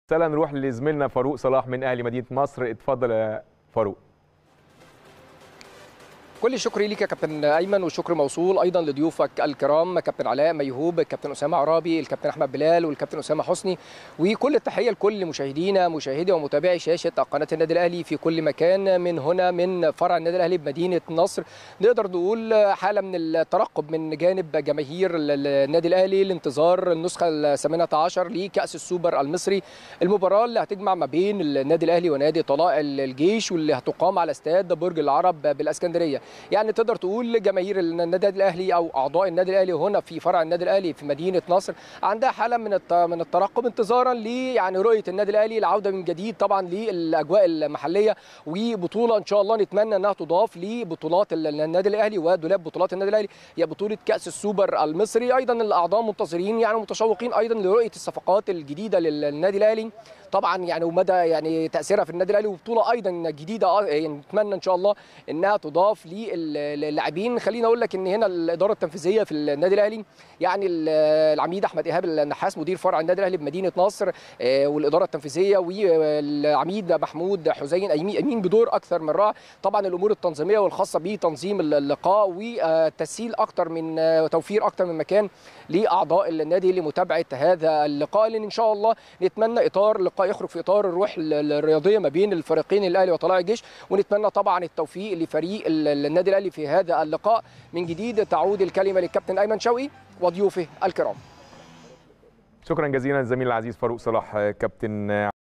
سلا نروح لزميلنا فاروق صلاح من اهلي مدينه مصر اتفضل يا فاروق كل الشكر ليك يا كابتن ايمن والشكر موصول ايضا لضيوفك الكرام كابتن علاء ميهوب الكابتن اسامه عرابي الكابتن احمد بلال والكابتن اسامه حسني وكل التحيه لكل مشاهدينا مشاهدي ومتابعي شاشه قناه النادي الاهلي في كل مكان من هنا من فرع النادي الاهلي بمدينه نصر نقدر نقول حاله من الترقب من جانب جماهير النادي الاهلي لانتظار النسخه الثامنه عشر لكاس السوبر المصري المباراه اللي هتجمع ما بين النادي الاهلي ونادي طلائع الجيش واللي هتقام على استاد برج العرب بالاسكندريه يعني تقدر تقول جماهير النادي الاهلي او اعضاء النادي الاهلي هنا في فرع النادي الاهلي في مدينه نصر عندها حاله من من الترقب انتظارا ل يعني رؤيه النادي الاهلي العوده من جديد طبعا للاجواء المحليه وبطوله ان شاء الله نتمنى انها تضاف لبطولات النادي الاهلي ودولاب بطولات النادي الاهلي هي بطوله كاس السوبر المصري ايضا الاعضاء منتظرين يعني متشوقين ايضا لرؤيه الصفقات الجديده للنادي الاهلي طبعا يعني ومدى يعني تاثيرها في النادي الاهلي وبطوله ايضا جديده يعني نتمنى ان شاء الله انها تضاف للاعبين خليني اقول لك ان هنا الاداره التنفيذيه في النادي الاهلي يعني العميد احمد ايهاب النحاس مدير فرع النادي الاهلي بمدينه نصر والاداره التنفيذيه والعميد محمود حسين امين بدور اكثر من رائع طبعا الامور التنظيميه والخاصه بتنظيم اللقاء وتسهيل اكثر من توفير اكثر من مكان لاعضاء النادي لمتابعه هذا اللقاء لان ان شاء الله نتمنى اطار لقاء يخرج في اطار الروح الرياضيه ما بين الفريقين الاهلي وطلائع الجيش ونتمنى طبعا التوفيق لفريق النادي الاهلي في هذا اللقاء من جديد تعود الكلمه للكابتن ايمن شوقي وضيوفه الكرام شكرا جزيلا الزميل العزيز فاروق صلاح كابتن